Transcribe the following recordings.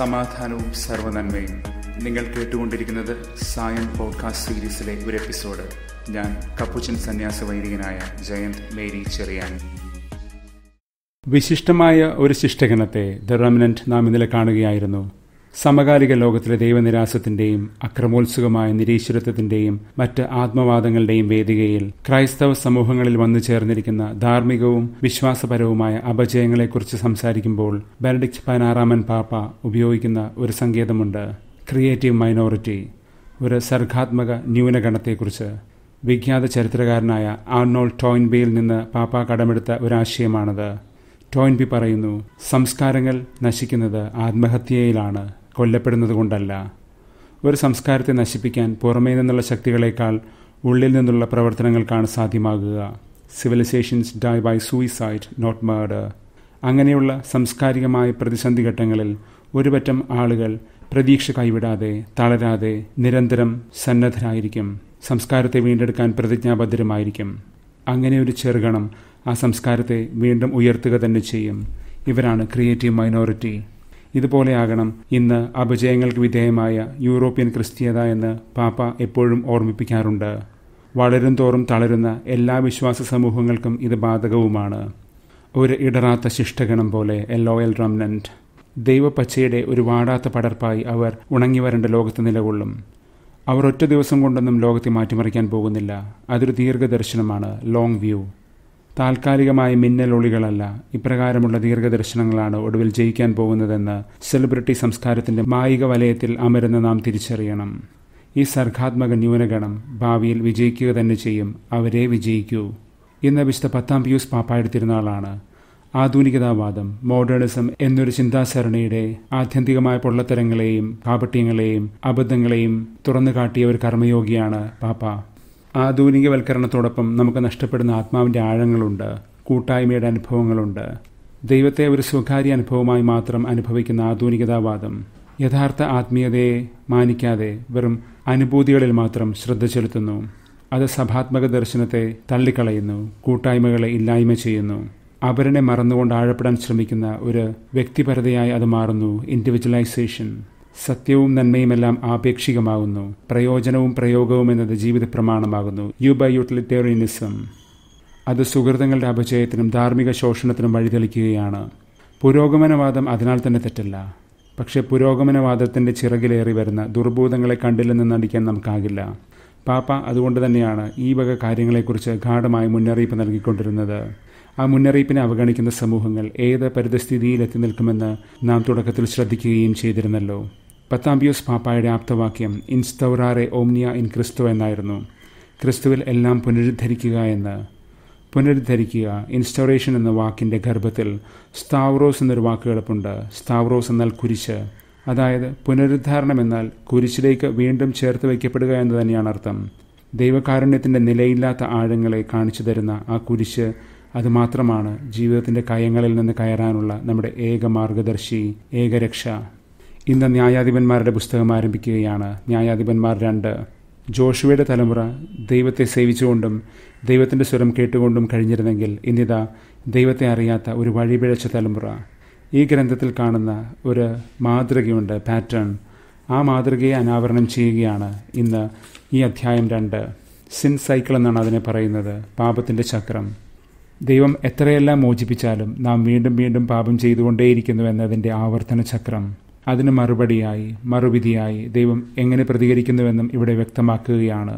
സമാധാനവും സർവനന്മയും നിങ്ങൾ കേട്ടുകൊണ്ടിരിക്കുന്നത് സായം പോഡ്കാസ്റ്റ് സീരീസിലെ ഒരു എപ്പിസോഡ് ഞാൻ കപ്പുച്ചൻ സന്യാസ വൈദികനായ ജയന്ത് മേരി ചെറിയാൻ വിശിഷ്ടമായ ഒരു ശിഷ്ടഗണത്തെ ദ റെമനന്റ് നാം ഇന്നലെ കാണുകയായിരുന്നു സമകാലിക ലോകത്തിലെ ദൈവനിരാസത്തിന്റെയും അക്രമോത്സുകമായ നിരീശ്വരത്വത്തിന്റെയും മറ്റ് ആത്മവാദങ്ങളുടെയും വേദികയിൽ ക്രൈസ്തവ സമൂഹങ്ങളിൽ വന്നു ചേർന്നിരിക്കുന്ന ധാർമ്മികവും വിശ്വാസപരവുമായ അപജയങ്ങളെക്കുറിച്ച് സംസാരിക്കുമ്പോൾ ബെനഡിക്ട് പതിനാറാമൻ പാപ്പ ഉപയോഗിക്കുന്ന ഒരു സങ്കേതമുണ്ട് ക്രിയേറ്റീവ് മൈനോറിറ്റി ഒരു സർഗാത്മക ന്യൂനഗണത്തെക്കുറിച്ച് വിഖ്യാത ചരിത്രകാരനായ ആർണോൾ ടോയിൻബിയിൽ നിന്ന് പാപ്പ കടമെടുത്ത ഒരാശയമാണത് ടോയിൻബി പറയുന്നു സംസ്കാരങ്ങൾ നശിക്കുന്നത് ആത്മഹത്യയിലാണ് കൊല്ലപ്പെടുന്നത് കൊണ്ടല്ല ഒരു സംസ്കാരത്തെ നശിപ്പിക്കാൻ പുറമേ നിന്നുള്ള ശക്തികളെക്കാൾ ഉള്ളിൽ നിന്നുള്ള പ്രവർത്തനങ്ങൾക്കാണ് സാധ്യമാകുക civilisations die by suicide not murder അങ്ങനെയുള്ള സാംസ്കാരികമായ പ്രതിസന്ധി ഘട്ടങ്ങളിൽ ഒരുപറ്റം ആളുകൾ പ്രതീക്ഷ കൈവിടാതെ തളരാതെ നിരന്തരം സന്നദ്ധരായിരിക്കും സംസ്കാരത്തെ വീണ്ടെടുക്കാൻ പ്രതിജ്ഞാബദ്ധരുമായിരിക്കും അങ്ങനെ ഒരു ചെറുകണം ആ സംസ്കാരത്തെ വീണ്ടും ഉയർത്തുക തന്നെ ചെയ്യും ഇവരാണ് ക്രിയേറ്റീവ് മൈനോറിറ്റി ഇതുപോലെയാകണം ഇന്ന് അപജയങ്ങൾക്ക് വിധേയമായ യൂറോപ്യൻ ക്രിസ്തീയത എന്ന് പാപ്പ എപ്പോഴും ഓർമ്മിപ്പിക്കാറുണ്ട് വളരും തോറും തളരുന്ന എല്ലാ വിശ്വാസ സമൂഹങ്ങൾക്കും ഇത് ബാധകവുമാണ് ഒരു ഇടറാത്ത ശിഷ്ടഗണം പോലെ എ ലോയൽ റംനന്റ് ദൈവപ്പച്ചയുടെ ഒരു വാടാത്ത പടർപ്പായി അവർ ഉണങ്ങി വരേണ്ട ലോകത്ത് നിലകൊള്ളും അവർ ഒറ്റ ദിവസം കൊണ്ടൊന്നും ലോകത്തെ മാറ്റിമറിക്കാൻ പോകുന്നില്ല അതൊരു ദീർഘദർശനമാണ് ലോങ് വ്യൂ താൽക്കാലികമായ മിന്നലൊളികളല്ല ഇപ്രകാരമുള്ള ദീർഘദർശനങ്ങളാണ് ഒടുവിൽ ജയിക്കാൻ പോകുന്നതെന്ന് സെലിബ്രിറ്റി സംസ്കാരത്തിന്റെ മായിക വലയത്തിൽ അമരുന്ന നാം തിരിച്ചറിയണം ഈ സർഗാത്മക ന്യൂനഗണം ഭാവിയിൽ വിജയിക്കുക തന്നെ ചെയ്യും അവരെ വിജയിക്കൂ ഇന്ന് വിശുദ്ധ പത്താം പിയൂസ് പാപ്പായുടെ തിരുനാളാണ് ആധുനികതാവാദം മോഡേണിസം എന്നൊരു ചിന്താസരണിയുടെ ആത്യന്തികമായ പൊള്ളത്തരങ്ങളെയും കാപട്യങ്ങളെയും അബദ്ധങ്ങളെയും തുറന്നു കാട്ടിയ ഒരു കർമ്മയോഗിയാണ് പാപ്പ ആധുനികവൽക്കരണത്തോടൊപ്പം നമുക്ക് നഷ്ടപ്പെടുന്ന ആത്മാവിന്റെ ആഴങ്ങളുണ്ട് കൂട്ടായ്മയുടെ അനുഭവങ്ങളുണ്ട് ദൈവത്തെ ഒരു സ്വകാര്യ അനുഭവമായി മാത്രം അനുഭവിക്കുന്ന ആധുനികതാവാദം യഥാർത്ഥ ആത്മീയതയെ മാനിക്കാതെ വെറും അനുഭൂതികളിൽ മാത്രം ശ്രദ്ധ ചെലുത്തുന്നു അത് സഭാത്മക ദർശനത്തെ തള്ളിക്കളയുന്നു കൂട്ടായ്മകളെ ഇല്ലായ്മ ചെയ്യുന്നു അവരനെ മറന്നുകൊണ്ട് ആഴപ്പെടാൻ ശ്രമിക്കുന്ന ഒരു വ്യക്തിപരതയായി അത് മാറുന്നു ഇൻഡിവിജ്വലൈസേഷൻ സത്യവും നന്മയുമെല്ലാം ആപേക്ഷികമാകുന്നു പ്രയോജനവും പ്രയോഗവും എന്നത് ജീവിത പ്രമാണമാകുന്നു യു ബൈ യൂട്ടിലിറ്റേറിയനിസം അത് സുഹൃതങ്ങളുടെ അപജയത്തിനും ധാർമ്മിക ശോഷണത്തിനും വഴിതെളിക്കുകയാണ് പുരോഗമനവാദം അതിനാൽ തന്നെ തെറ്റല്ല പക്ഷേ പുരോഗമനവാദത്തിന്റെ ചിറകിലേറി വരുന്ന ദുർബോധങ്ങളെ കണ്ടില്ലെന്ന് നടിക്കാൻ നമുക്കാകില്ല പാപ്പ അതുകൊണ്ട് തന്നെയാണ് ഈ വക കാര്യങ്ങളെക്കുറിച്ച് ഗാഠമായ മുന്നറിയിപ്പ് നൽകിക്കൊണ്ടിരുന്നത് ആ മുന്നറിയിപ്പിനെ അവഗണിക്കുന്ന സമൂഹങ്ങൾ ഏത് പരിതസ്ഥിതിയിൽ എത്തി നിൽക്കുമെന്ന് നാം തുടക്കത്തിൽ ശ്രദ്ധിക്കുകയും ചെയ്തിരുന്നല്ലോ പത്താം പിയൂസ് പാപ്പായുടെ ആപ്തവാക്യം ഇൻസ്റ്റൗറാറെ ഓംനിയ ഇൻ ക്രിസ്തു എന്നായിരുന്നു ക്രിസ്തുവിൽ എല്ലാം പുനരുദ്ധരിക്കുക എന്ന് പുനരുദ്ധരിക്കുക ഇൻസ്റ്റോറേഷൻ എന്ന വാക്കിന്റെ ഗർഭത്തിൽ സ്താവ്രോസ് എന്നൊരു വാക്ക് കിടപ്പുണ്ട് സ്താവ്രോസ് എന്നാൽ കുരിശ് അതായത് പുനരുദ്ധാരണം എന്നാൽ കുരിശിലേക്ക് വീണ്ടും ചേർത്ത് വയ്ക്കപ്പെടുക എന്ന് തന്നെയാണ് അർത്ഥം ദൈവകാരുണ്യത്തിന്റെ നിലയില്ലാത്ത ആഴങ്ങളെ കാണിച്ചു തരുന്ന ആ കുരിശ് അതുമാത്രമാണ് ജീവിതത്തിന്റെ കയങ്ങളിൽ നിന്ന് കയറാനുള്ള നമ്മുടെ ഏക മാർഗദർശി ഏകരക്ഷ ഇന്ന് ന്യായാധിപന്മാരുടെ പുസ്തകം ആരംഭിക്കുകയാണ് ന്യായാധിപന്മാർ രണ്ട് ജോഷുവയുടെ തലമുറ ദൈവത്തെ സേവിച്ചുകൊണ്ടും ദൈവത്തിന്റെ സ്വരം കേട്ടുകൊണ്ടും കഴിഞ്ഞിരുന്നെങ്കിൽ ഇന്നിതാ ദൈവത്തെ അറിയാത്ത ഒരു വഴിപിഴച്ച തലമുറ ഈ ഗ്രന്ഥത്തിൽ കാണുന്ന ഒരു മാതൃകയുണ്ട് പാറ്റേൺ ആ മാതൃകയെ അനാവരണം ചെയ്യുകയാണ് ഇന്ന് ഈ അധ്യായം രണ്ട് സിൻ സൈക്കിൾ എന്നാണ് അതിനെ പറയുന്നത് പാപത്തിന്റെ ചക്രം ദൈവം എത്രയെല്ലാം മോചിപ്പിച്ചാലും നാം വീണ്ടും വീണ്ടും പാപം ചെയ്തുകൊണ്ടേയിരിക്കുന്നു എന്നതിൻ്റെ ആവർത്തന ചക്രം അതിന് മറുപടിയായി മറുവിധിയായി ദൈവം എങ്ങനെ പ്രതികരിക്കുന്നുവെന്നും ഇവിടെ വ്യക്തമാക്കുകയാണ്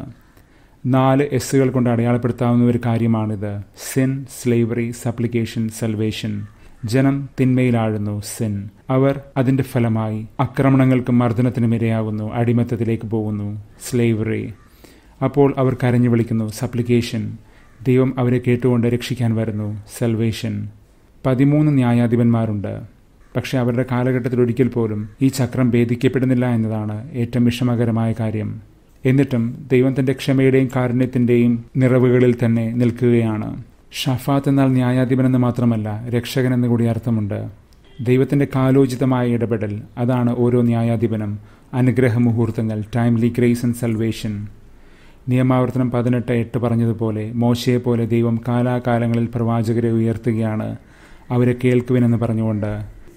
നാല് എസ്സുകൾ കൊണ്ട് അടയാളപ്പെടുത്താവുന്ന ഒരു കാര്യമാണിത് സിൻ സ്ലേവറി സപ്ലിക്കേഷൻ സൽവേഷൻ ജനം തിന്മയിലാഴുന്നു സിൻ അവർ അതിന്റെ ഫലമായി ആക്രമണങ്ങൾക്കും മർദ്ദനത്തിനും ഇരയാകുന്നു അടിമത്തത്തിലേക്ക് പോകുന്നു സ്ലേവറി അപ്പോൾ അവർ കരഞ്ഞു വിളിക്കുന്നു സപ്ലിക്കേഷൻ ദൈവം അവരെ കേട്ടുകൊണ്ട് രക്ഷിക്കാൻ വരുന്നു സൽവേഷൻ പതിമൂന്ന് ന്യായാധിപന്മാരുണ്ട് പക്ഷെ അവരുടെ കാലഘട്ടത്തിൽ ഒരിക്കൽ പോലും ഈ ചക്രം ഭേദിക്കപ്പെടുന്നില്ല എന്നതാണ് ഏറ്റവും വിഷമകരമായ കാര്യം എന്നിട്ടും ദൈവം തന്റെ ക്ഷമയുടെയും കാരുണ്യത്തിന്റെയും നിറവുകളിൽ തന്നെ നിൽക്കുകയാണ് ഷഫാത്ത് എന്നാൽ ന്യായാധിപൻ എന്ന് മാത്രമല്ല രക്ഷകൻ എന്ന് കൂടി അർത്ഥമുണ്ട് ദൈവത്തിന്റെ കാലോചിതമായ ഇടപെടൽ അതാണ് ഓരോ ന്യായാധിപനും അനുഗ്രഹ മുഹൂർത്തങ്ങൾ ടൈംലി ഗ്രേസ് ആൻഡ് സൽവേഷൻ നിയമാവർത്തനം പതിനെട്ട് എട്ട് പറഞ്ഞതുപോലെ മോശയെ പോലെ ദൈവം കാലാകാലങ്ങളിൽ പ്രവാചകരെ ഉയർത്തുകയാണ് അവരെ കേൾക്കുവിനെന്ന് പറഞ്ഞുകൊണ്ട്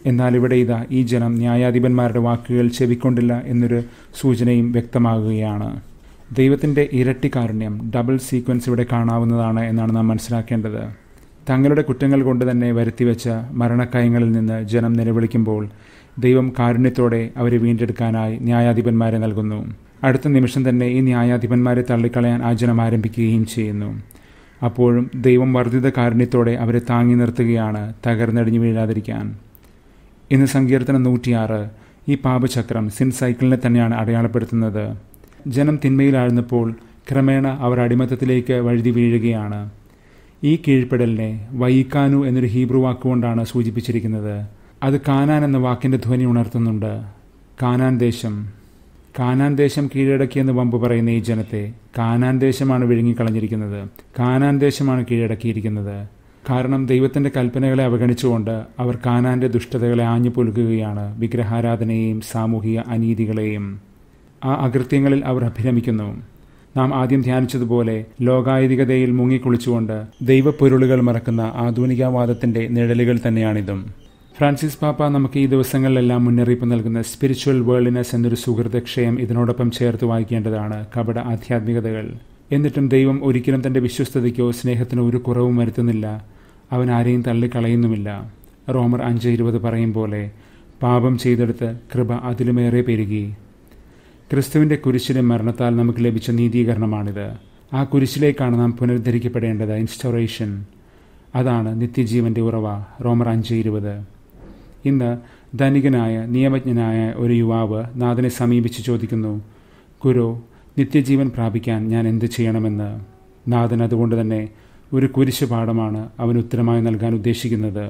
എന്നാൽ ഇവിടെ ഇതാ ഈ ജനം ന്യായാധിപന്മാരുടെ വാക്കുകൾ ചെവിക്കൊണ്ടില്ല എന്നൊരു സൂചനയും വ്യക്തമാകുകയാണ് ദൈവത്തിൻ്റെ ഇരട്ടി കാരുണ്യം ഡബിൾ സീക്വൻസ് ഇവിടെ കാണാവുന്നതാണ് എന്നാണ് നാം മനസ്സിലാക്കേണ്ടത് തങ്ങളുടെ കുറ്റങ്ങൾ കൊണ്ട് തന്നെ വരുത്തിവെച്ച മരണക്കയങ്ങളിൽ നിന്ന് ജനം നിലവിളിക്കുമ്പോൾ ദൈവം കാരുണ്യത്തോടെ അവരെ വീണ്ടെടുക്കാനായി ന്യായാധിപന്മാരെ നൽകുന്നു അടുത്ത നിമിഷം തന്നെ ഈ ന്യായാധിപന്മാരെ തള്ളിക്കളയാൻ ആ ജനം ആരംഭിക്കുകയും ചെയ്യുന്നു അപ്പോഴും ദൈവം വർദ്ധിത കാരുണ്യത്തോടെ അവരെ താങ്ങി നിർത്തുകയാണ് തകർന്നടിഞ്ഞു വീഴാതിരിക്കാൻ ഇന്ന് സങ്കീർത്തനം നൂറ്റിയാറ് ഈ പാപചക്രം സിൻ സൈക്കിളിനെ തന്നെയാണ് അടയാളപ്പെടുത്തുന്നത് ജനം തിന്മയിലാഴ്ന്നപ്പോൾ ക്രമേണ അവർ അടിമത്തത്തിലേക്ക് വഴുതി വീഴുകയാണ് ഈ കീഴ്പ്പെടലിനെ വൈക്കാനു എന്നൊരു ഹീബ്രു വാക്കുകൊണ്ടാണ് സൂചിപ്പിച്ചിരിക്കുന്നത് അത് കാനാൻ എന്ന വാക്കിന്റെ ധ്വനി ഉണർത്തുന്നുണ്ട് കാനാൻ ദേശം കാനാൻ ദേശം കീഴടക്കിയെന്ന് വമ്പ് പറയുന്ന ഈ ജനത്തെ കാനാൻ ദേശമാണ് വിഴുങ്ങിക്കളഞ്ഞിരിക്കുന്നത് കാനാൻ ദേശമാണ് കീഴടക്കിയിരിക്കുന്നത് കാരണം ദൈവത്തിന്റെ കൽപ്പനകളെ അവഗണിച്ചുകൊണ്ട് അവർ കാനാന്റെ ദുഷ്ടതകളെ ആഞ്ഞു പുലുകുകയാണ് വിഗ്രഹാരാധനയെയും സാമൂഹിക അനീതികളെയും ആ അകൃത്യങ്ങളിൽ അവർ അഭിരമിക്കുന്നു നാം ആദ്യം ധ്യാനിച്ചതുപോലെ ലോകായതികതയിൽ മുങ്ങിക്കുളിച്ചുകൊണ്ട് ദൈവപ്പൊരുളുകൾ മറക്കുന്ന ആധുനികവാദത്തിന്റെ നിഴലുകൾ തന്നെയാണിതും ഫ്രാൻസിസ് പാപ്പ നമുക്ക് ഈ ദിവസങ്ങളിലെല്ലാം മുന്നറിയിപ്പ് നൽകുന്ന സ്പിരിച്വൽ വേൾഡിനെസ് എന്നൊരു സുഹൃതക്ഷയം ഇതിനോടൊപ്പം ചേർത്ത് വായിക്കേണ്ടതാണ് കപട ആധ്യാത്മികതകൾ എന്നിട്ടും ദൈവം ഒരിക്കലും തന്റെ വിശ്വസ്തതയ്ക്കോ സ്നേഹത്തിനോ ഒരു കുറവും വരുത്തുന്നില്ല അവൻ ആരെയും തള്ളിക്കളയുന്നുമില്ല റോമർ അഞ്ച് ഇരുപത് പറയും പോലെ പാപം ചെയ്തെടുത്ത് കൃപ അതിലുമേറെ പെരുകി ക്രിസ്തുവിന്റെ കുരിശിലെ മരണത്താൽ നമുക്ക് ലഭിച്ച നീതീകരണമാണിത് ആ കുരിശിലേക്കാണ് നാം പുനരുദ്ധരിക്കപ്പെടേണ്ടത് ഇൻസ്റ്റോറേഷൻ അതാണ് നിത്യജീവന്റെ ഉറവ റോമർ അഞ്ച് ഇരുപത് ഇന്ന് ധനികനായ നിയമജ്ഞനായ ഒരു യുവാവ് നാഥനെ സമീപിച്ച് ചോദിക്കുന്നു ഗുരു നിത്യജീവൻ പ്രാപിക്കാൻ ഞാൻ എന്ത് ചെയ്യണമെന്ന് നാഥൻ അതുകൊണ്ട് തന്നെ ഒരു കുരിശ് പാഠമാണ് അവൻ ഉത്തരമായി നൽകാൻ ഉദ്ദേശിക്കുന്നത്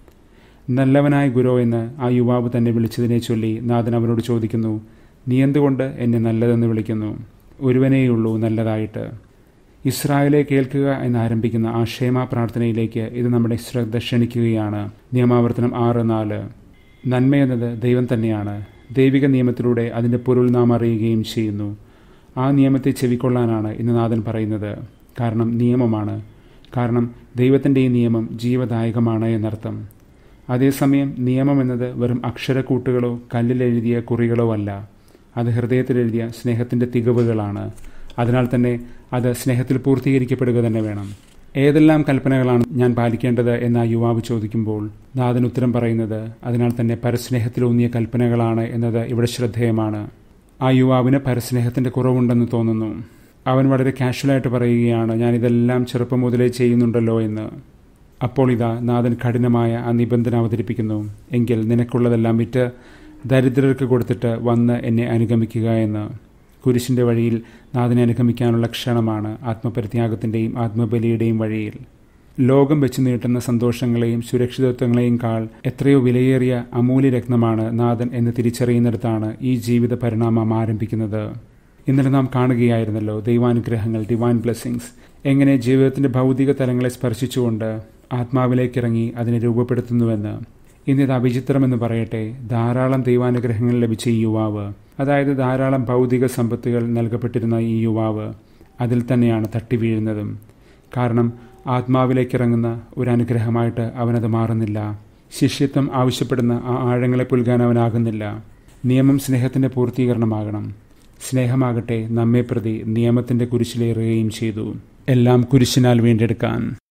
നല്ലവനായ ഗുരു എന്ന് ആ യുവാവ് തന്നെ വിളിച്ചതിനെ ചൊല്ലി നാഥൻ അവനോട് ചോദിക്കുന്നു നീ എന്തുകൊണ്ട് എന്നെ നല്ലതെന്ന് വിളിക്കുന്നു ഒരുവനേയുള്ളൂ നല്ലതായിട്ട് ഇസ്രായേലെ കേൾക്കുക എന്നാരംഭിക്കുന്ന ആ ക്ഷേമ പ്രാർത്ഥനയിലേക്ക് ഇത് നമ്മുടെ ശ്രദ്ധ ക്ഷണിക്കുകയാണ് നിയമാവർത്തനം ആറ് നാല് നന്മയെന്നത് ദൈവം തന്നെയാണ് ദൈവിക നിയമത്തിലൂടെ അതിൻ്റെ പൊരുൾ നാം അറിയുകയും ചെയ്യുന്നു ആ നിയമത്തെ ചെവിക്കൊള്ളാനാണ് ഇന്ന് നാഥൻ പറയുന്നത് കാരണം നിയമമാണ് കാരണം ദൈവത്തിൻ്റെ ഈ നിയമം ജീവദായകമാണ് എന്നർത്ഥം അതേസമയം നിയമം എന്നത് വെറും അക്ഷരക്കൂട്ടുകളോ കല്ലിലെഴുതിയ കുറികളോ അല്ല അത് ഹൃദയത്തിലെഴുതിയ സ്നേഹത്തിൻ്റെ തികവുകളാണ് അതിനാൽ തന്നെ അത് സ്നേഹത്തിൽ പൂർത്തീകരിക്കപ്പെടുക തന്നെ വേണം ഏതെല്ലാം കൽപ്പനകളാണ് ഞാൻ പാലിക്കേണ്ടത് എന്ന് ആ യുവാവ് ചോദിക്കുമ്പോൾ നാഥൻ ഉത്തരം പറയുന്നത് അതിനാൽ തന്നെ പരസ്നേഹത്തിലൂന്നിയ കൽപ്പനകളാണ് എന്നത് ഇവിടെ ശ്രദ്ധേയമാണ് ആ യുവാവിന് പരസ്നേഹത്തിന്റെ കുറവുണ്ടെന്ന് തോന്നുന്നു അവൻ വളരെ കാഷ്വലായിട്ട് പറയുകയാണ് ഞാൻ ഇതെല്ലാം ചെറുപ്പം മുതലേ ചെയ്യുന്നുണ്ടല്ലോ എന്ന് അപ്പോൾ ഇതാ നാഥൻ കഠിനമായ ആ നിബന്ധന അവതരിപ്പിക്കുന്നു എങ്കിൽ നിനക്കുള്ളതെല്ലാം വിറ്റ് ദരിദ്രർക്ക് കൊടുത്തിട്ട് വന്ന് എന്നെ അനുഗമിക്കുക എന്ന് കുരിശിന്റെ വഴിയിൽ നാഥനെ അനുഗമിക്കാനുള്ള ക്ഷണമാണ് ആത്മപരിത്യാഗത്തിന്റെയും ആത്മബലിയുടെയും വഴിയിൽ ലോകം വെച്ച് നീട്ടുന്ന സന്തോഷങ്ങളെയും സുരക്ഷിതത്വങ്ങളെയും കാൾ എത്രയോ വിലയേറിയ അമൂല്യരത്നമാണ് നാഥൻ എന്ന് തിരിച്ചറിയുന്നിടത്താണ് ഈ ജീവിത പരിണാമം ആരംഭിക്കുന്നത് ഇന്നലെ നാം കാണുകയായിരുന്നല്ലോ ദൈവാനുഗ്രഹങ്ങൾ ഡിവൈൻ ബ്ലെസ്സിങ്സ് എങ്ങനെ ജീവിതത്തിന്റെ ഭൗതിക തലങ്ങളെ സ്പർശിച്ചുകൊണ്ട് ആത്മാവിലേക്കിറങ്ങി അതിനെ രൂപപ്പെടുത്തുന്നുവെന്ന് ഇന്നിത് അവിചിത്രമെന്ന് പറയട്ടെ ധാരാളം ദൈവാനുഗ്രഹങ്ങൾ ലഭിച്ച ഈ യുവാവ് അതായത് ധാരാളം ഭൗതിക സമ്പത്തുകൾ നൽകപ്പെട്ടിരുന്ന ഈ യുവാവ് അതിൽ തന്നെയാണ് തട്ടി വീഴുന്നതും കാരണം ആത്മാവിലേക്കിറങ്ങുന്ന ഒരു അനുഗ്രഹമായിട്ട് അവനത് മാറുന്നില്ല ശിഷ്യത്വം ആവശ്യപ്പെടുന്ന ആ ആഴങ്ങളെ പുൽകാൻ അവനാകുന്നില്ല നിയമം സ്നേഹത്തിന്റെ പൂർത്തീകരണമാകണം സ്നേഹമാകട്ടെ നമ്മെ പ്രതി നിയമത്തിന്റെ കുരിശിലേറുകയും ചെയ്തു എല്ലാം കുരിശിനാൽ വീണ്ടെടുക്കാൻ